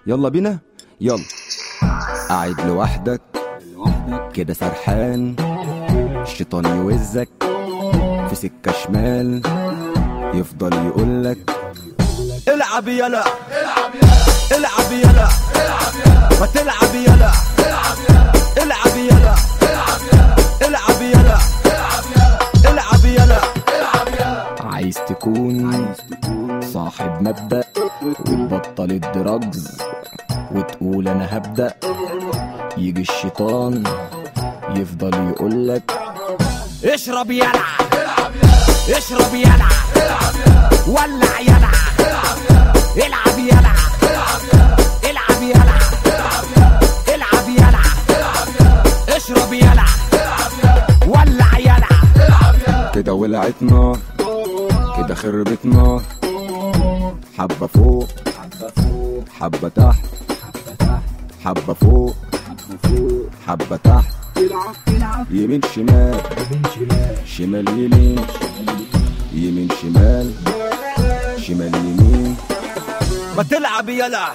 يلا بينا يلا قاعد لوحدك كده سرحان الشيطان يوزك في سكة شمال يفضل يقولك العب يلا العب يلا ما تلعب يلا العب يلا العب يلا العب يلا عايز تكون صاحب مبدأ وتبطل الدراجز وتقول انا هبدأ يجي الشيطان يفضل يقولك اشرب يلا اشرب يلا ولع يلا العب يلا العب يلا العب يلا اشرب يلا ولع يلا كده ولعت نار كده خربت نار حبة فوق حبة تحت حبة فوق حبة تحت يمين شمال شمال يمين يمين شمال شمال يمين ما تلعب يلا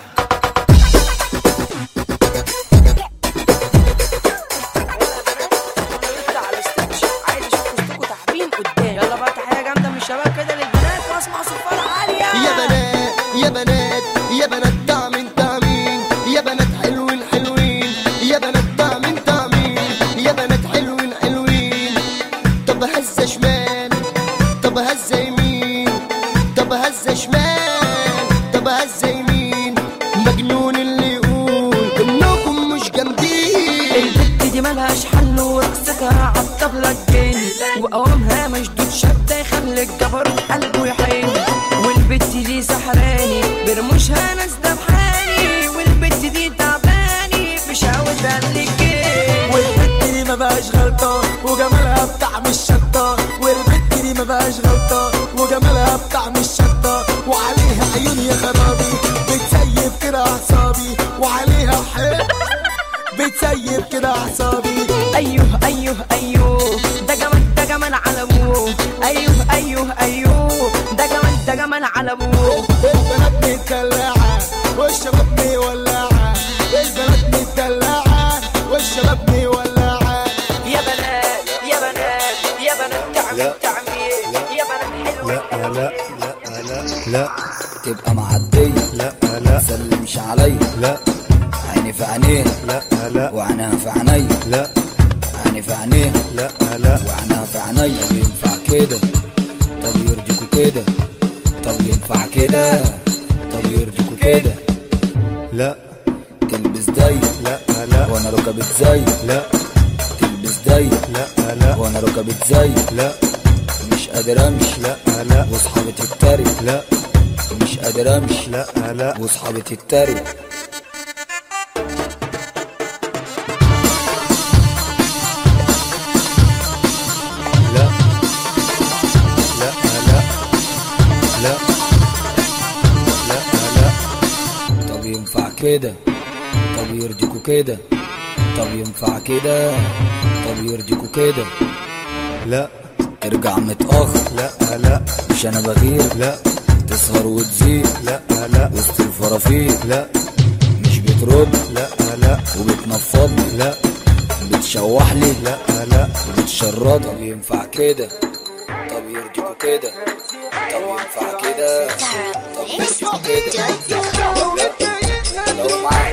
عايز اشوف وسطكوا تعبين قدام يلا بقى تحيه جامده من الشباب كده للبنات واسمع صفاره عاليه يا بنات يا بنات يا بنات طعمين طعمين يا بنات حلوين حلوين يا بنات طعمين طعمين يا بنات حلوين حلوين طب هزة شمال طب هزة يمين طب هزة شمال طب هزة يمين مجنون اللي يقول انكم مش جامدين البت دي ملهاش حل ورقصتها عالطبلة تجن وقوامها مشدود شدة يخلي الجبر قلبه يحن والبت دي سحراني برموشها ناس دبحاني والبت دي تعباني بشاوة الجن والبت دي ما بقاش غلطة وجمالها بطعم الشطة والبت دي ما بقاش غلطة وجمالها بطعم الشطة وعليها عيون يا خرابي بتسيب كده أعصابي وعليها حب بتسيب كده أعصابي ايوه ايوه ايوه ده جمال ده جمال على ابوه ايوه ايوه ايوه ده جمال ده جمال على ابوه البنات متدلعة والشباب مولعة البنات متدلعة والشباب مولعة يا بنات يا بنات يا بنات تعمل تعمل يا بنات حلوة لا لا لا تبقى معدية لا لا سلمش عليا لا عيني في عينيها لا لا وعينها في عينيا لا عيني في عينيها لا لا وعينها في عينيا ينفع كده طب يرضيكوا كده طب ينفع كده طب يرضيكوا كده لا تلبس ضيق لا لا وانا ركبت زي لا تلبس ضيق لا لا وانا ركبت زي لا مش قادر امشي لا لا واصحابي تتريق لا مش قادر امشي لا لا واصحابي تتريق لا لا لا لا لا لا طب ينفع كده طب يرضيكوا كده طب ينفع كده طب يرضيكوا كده لا ارجع متأخر لا لا مش انا بغير لا تسهر وتزيد لا لا وسط الفرافير لا مش بترد لا لا وبتنفض لي لا بتشوح لي لا لا وبتشرد طب ينفع كده طب يرضيكوا كده طب ينفع كده طب يرضيكوا كده لو معاك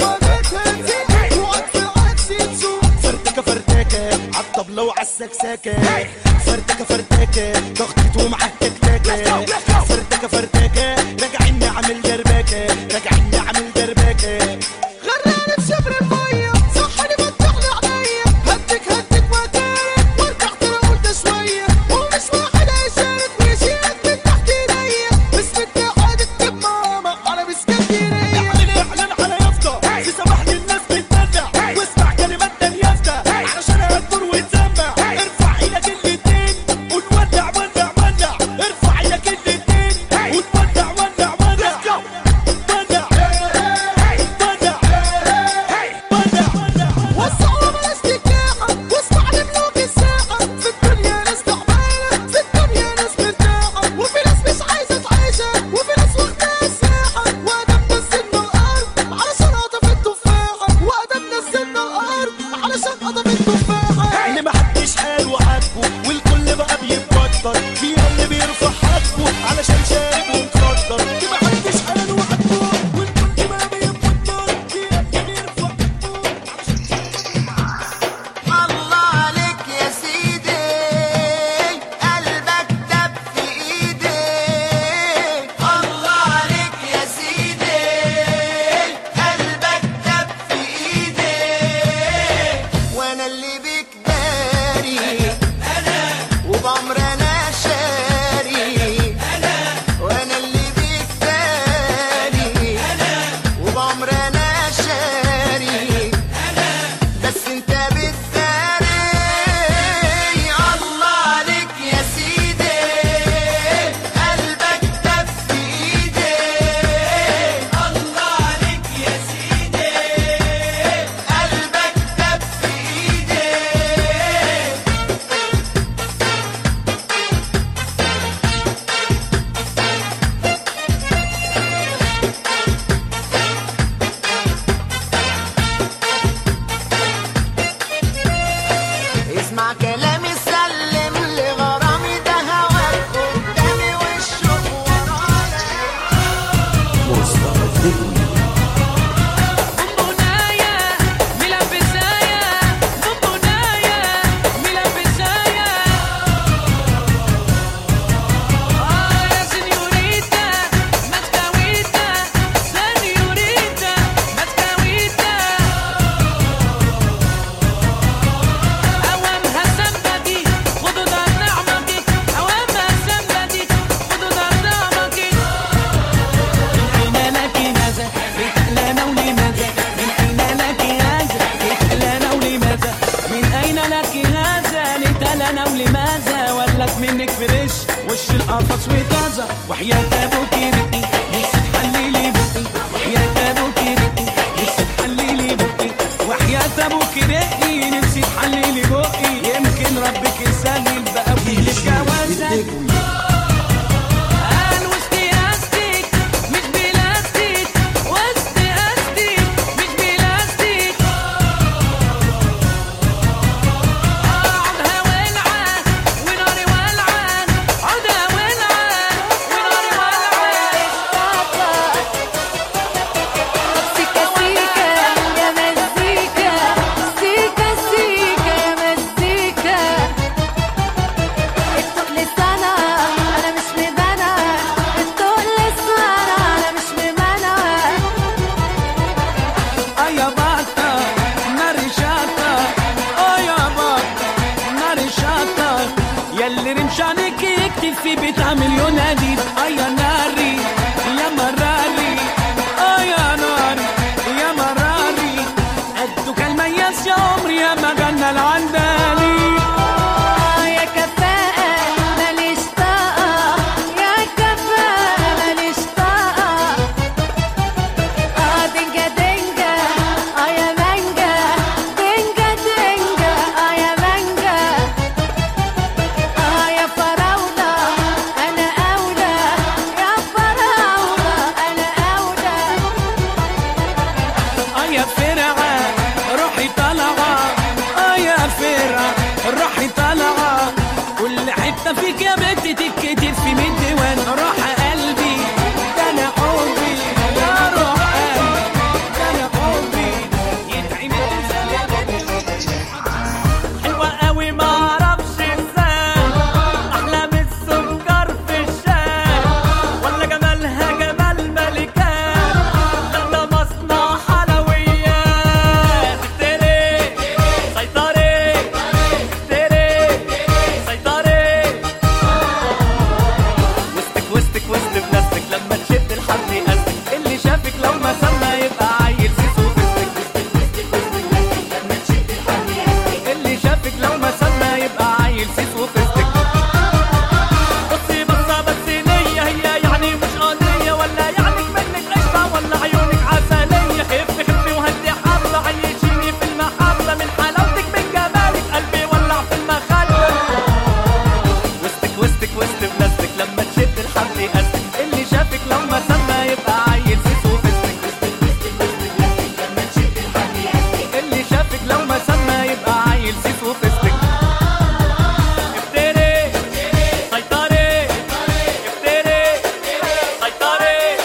فرتكة فرتكة عالطبلة وعالسكسكة فرتكة فرتكة ضغطت ومعاه تكتكة فرتكة فرتكة راجعين نعمل دربكة راجعين نعمل دربكة غرقانة بشبر المية صحني فتحلي عليا هدك هدك واتارك وارتحت انا قلت شوية ومش واحد هيشارك ويشيلك من تحت ايديا اسم الاتحاد اكتب ماما انا باسكندرية اعلن اعلن على يافطة في سماح للناس بتندع واسمع كلمات يافطة علشان هتدور وتسمع ارفع ايدك الاتنين ونودع ودع ودع ارفع ايدك الاتنين ونودع ودع ودع ودع العمر انا شاري بس انت بالداري الله عليك يا سيدي قلبك دب في ايدي الله عليك يا سيدي قلبك دب في ايدي اسمع كلامي سلم لغرامي ده هواك قدامي والشوق ورايا بونبونايا ملبسايا بونبونايا ملبسايا آه يا سنيوريتا مسكاويتا سنيوريتا مسكاويتا أوامها سمبدي خدوا دار نعمتك أوامها سمبدي خدوا دار نعمتك من أين لك هذا؟ لتألنا ولماذا؟ من أين لك هذا؟ لتألنا ولماذا؟ من أين لك هذا؟ لتألنا ولماذا؟ ولك منك فريش وش القفص وطازة وحياة أبوك رقي نفسي تحللي بقي وحياة أبوك رقي نفسي تحللي بقي وحياة أبوك رقي نفسي تحللي بقي يمكن ربك يسهل بقى ويجيلك جوازك قال وسط أستيك مش بلاستيك وسط أستيك مش بلاستيك عودها ولعة وناري ولعة عودها ولعة وناري ولعة سيكا سيكا يا مزيكا سيكا سيكا يا مزيكا التقل سنة أنا مش مبنى التقل سنة أنا مش مبنى آه يا بطة ناري شاطة آه يا بطة ناري شاطة ياللي رمشانك يكتب في بيتها مليون أديب آه يا ناري يا مراري آه يا ناري يا مراري قدك المياس يا عمري يا مجنى العندالي آه يا كفاءة ماليش طاقة يا كفاءة ماليش طاقة آه دنجا دنجا آه يا مانجا دنجا دنجا آه يا مانجا آه يا فراولة أنا أولى يا فراولة أنا أولى اه يا فرعة روحي طالعة اه يا فرعة روحي طالعة كل حتة فيك يا بنت تتكتب في ميت ديوان روح قلبي ده انا حبي يا روح قلبي ده انا حبي يتعمل زي حلوة قوي ما اعرفش ازاي احلى من السكر في الشاي ولا جمالها جمال ملكات لا ده مصنع حلويات تري سيطري تري سيطري وسطك وسطك وسط بلاستيك لما تشد الحبل يقسك اللي شافك لو ما سمى يبقى عيل سيسو فستك اللي شافك لو ما سمى يبقى عيل سيس وفستك بصي بصة بس نية هي يعني مش قضية ولا يعني منك قشطة ولا عيونك عسلية خفي خفي وهدي حبة عيشيني في المحبة من حلاوتك من جمالك قلبي ولع في المخدة وسطك وسطك وسط بلاستيك لما تشد الحبل يقسك اللي شافك لو ما سمى يبقى عيل سيس وفستك اللي شافك لو ما سمى يبقى عيل سيس وفستك افتري سيطري افتري سيطري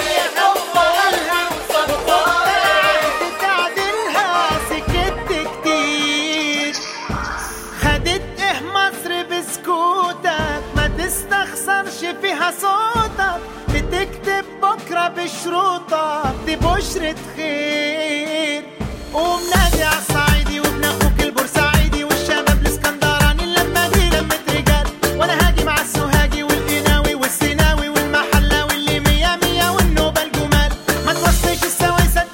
تعدلها سكت كتير خدت ايه مصر بسكوتك ما تستخسرش فيها صوتك بتكتب بكرة بشروطك دي بشرة خير قوم نادي على الصعيدي وابن اخوك البورسعيدي والشباب الاسكندراني لما دي لمة رجال وانا هاجي مع السوهاجي والقناوي والسيناوي والمحلاوي اللي مية مية والنوبة الجمال ما توصيش السوا يصدق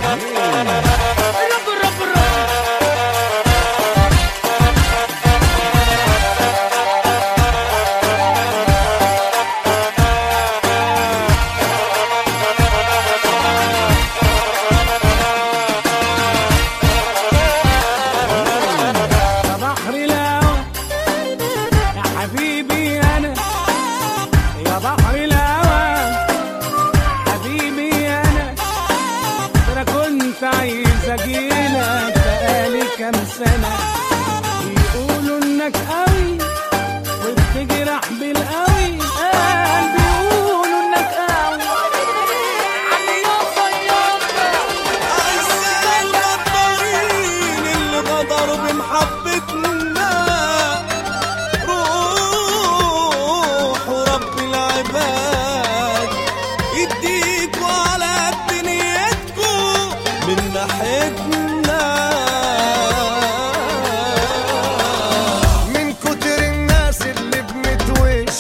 الرب الرب الرب يا بحر الهوى يا حبيبي انا يا بحر الهوى حبيبي انا انا كنت عايز اجيلك بقالي كام سنه يقولوا انك قوي وبتجرح بالقوي قال بيقولوا انك قوي عايزين الطويل اللي غدر بمحبتنا روح ورب العباد يديكوا على دنيتكوا من ناحيتنا من كتر الناس اللي بنتوش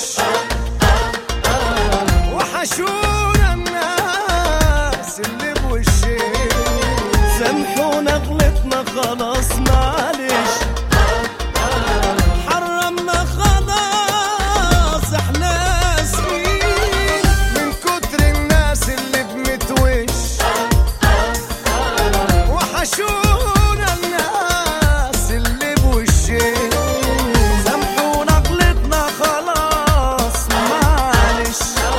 وحشونا الناس اللي بوشين سامحونا غلطنا خلاص معلش حرمنا خلاص احنا اسفين من كتر الناس اللي بنتوش وحشونا الناس اللي بوشين سامحونا غلطنا خلاص معلش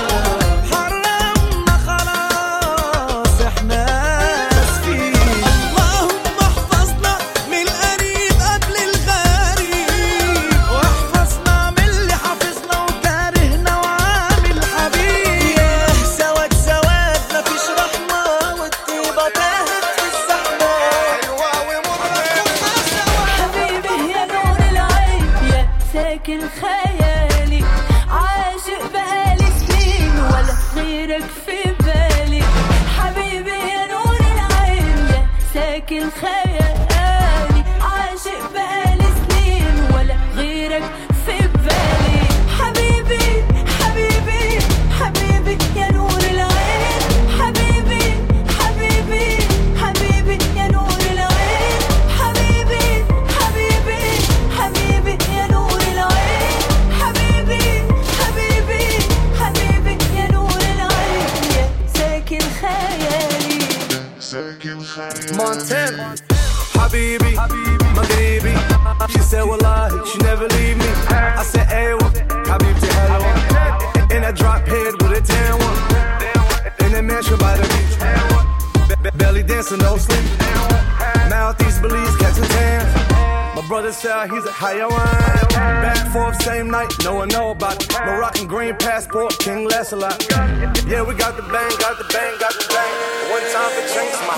حرمنا خلاص احنا اسفين اللهم احفظنا من القريب قبل الغريب واحفظنا من اللي حافظنا وكارهنا وعامل حبيب ياه سواد سواد مفيش رحمة والطيبة تاهت في الزحمة حلوة ومرة حبيبي يا نور العين يا ساكن خيالي عاشق بقالي سنين ولا غيرك في بالي حبيبي يا نور العين يا ساكن خيالي عاشق بقالي سنين ولا غيرك في بالي حبيبي حبيبي حبيبي يا نور العين حبيبي حبيبي حبيبي يا نور العين حبيبي حبيبي حبيبي يا نور العين حبيبي حبيبي حبيبي يا نور العين يا ساكن خيالي Montana. Habibi, Maghribi. She said, Wallahi, she never leave me. I said, Aywa, Habibti, hello. In a drop head with a tan one. In a mansion by the beach. Be- be- belly dancing, no sleep. Mouth Belize catching tan. My brother said he's a Hayawan. Back and forth, same night, no one know about it. Moroccan green passport, King Lancelot. Yeah, we got the bang, got the bang, got the bang. One time for drinks, my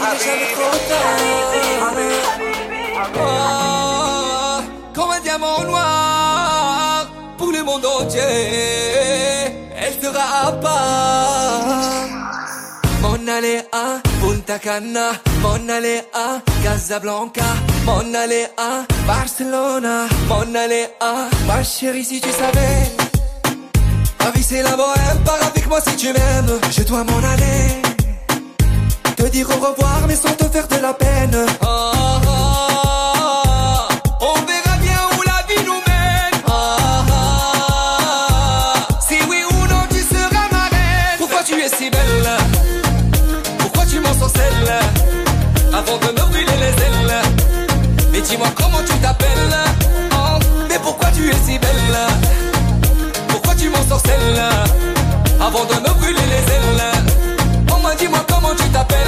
Ah, comme un diamant noir pour le monde entier. Elle sera à part. Mon aller à Punta Cana, mon aller à Casablanca, mon aller à Barcelona, mon aller à ma chérie si tu savais. Ma vie c'est la bohème, pars avec moi si tu m'aimes. Je dois m'en aller. Te dire au revoir mais sans te faire de la peine. Ah, ah, ah. on verra bien où la vie nous mène. Ah, ah. si oui ou non tu seras ma reine. Pourquoi tu es si belle Pourquoi tu m'en sorcelles Avant de me brûler les ailes. Mais dis-moi comment tu t'appelles Oh, Mais pourquoi tu es si belle Pourquoi tu m'en sorcelles Avant de me brûler les ailes Oh moi dis-moi comment tu t'appelles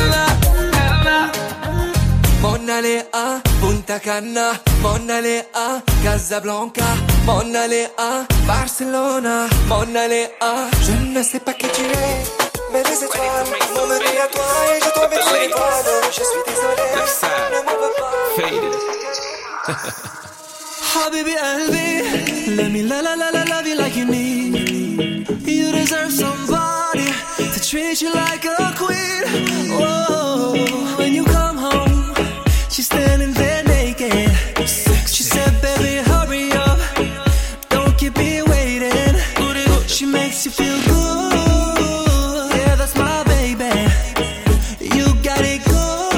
Mon aller à Punta Cana Mon aller à Casablanca Mon aller à Barcelona Mon aller à Je ne sais pas qui tu es Mais les étoiles m'ont mené à toi Et je tombé dans l'étoile Je suis désolé Ne m'en veux pas Habibi Albi, let me la la la la love you like you need. You deserve somebody to treat you like a queen. Oh, when you come home, she's standing there naked. She said, baby, hurry up, don't keep me waiting. She makes you feel good. Yeah, that's my baby. You got it good.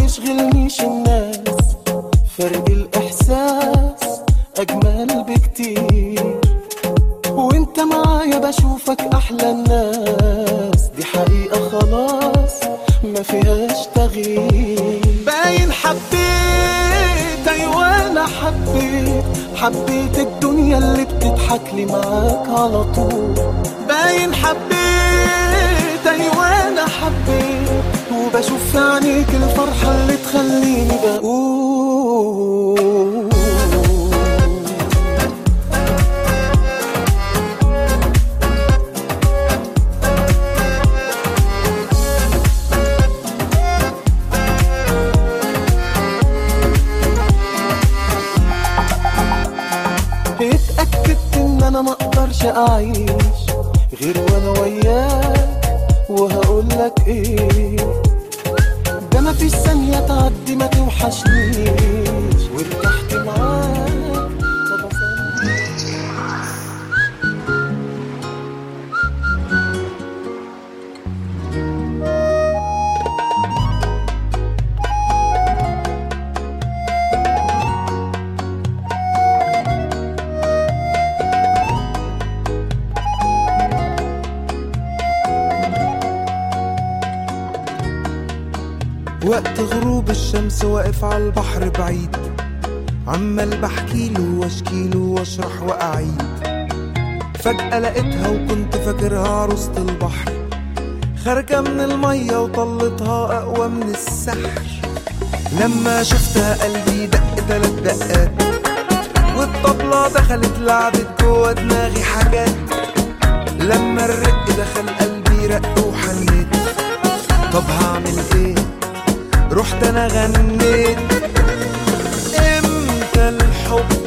يشغلنيش الناس فرق الإحساس أجمل بكتير وانت معايا بشوفك أحلى الناس دي حقيقة خلاص ما فيهاش تغيير باين حبيت أيوة أنا حبيت حبيت الدنيا اللي بتضحك لي معاك على طول باين حبيت أيوة أنا حبيت وبشوف في عينيك الفرحة اللي تخليني بقول اتأكدت ان انا ما اقدرش اعيش غير وانا وياك وهقولك ايه ده ما فيش ثانية تعدي ما توحشنيش وارتحت معاك طب أصلي وقت غروب الشمس واقف على البحر بعيد عمال بحكيله واشكيله واشرح واعيد فجأة لقيتها وكنت فاكرها عروسة البحر خارجة من المية وطلتها أقوى من السحر لما شفتها قلبي دق تلات دقات والطبلة دخلت لعبت جوا دماغي حاجات لما الرق دخل قلبي رق وحنيت طب هعمل ايه رحت انا غنيت امتى الحب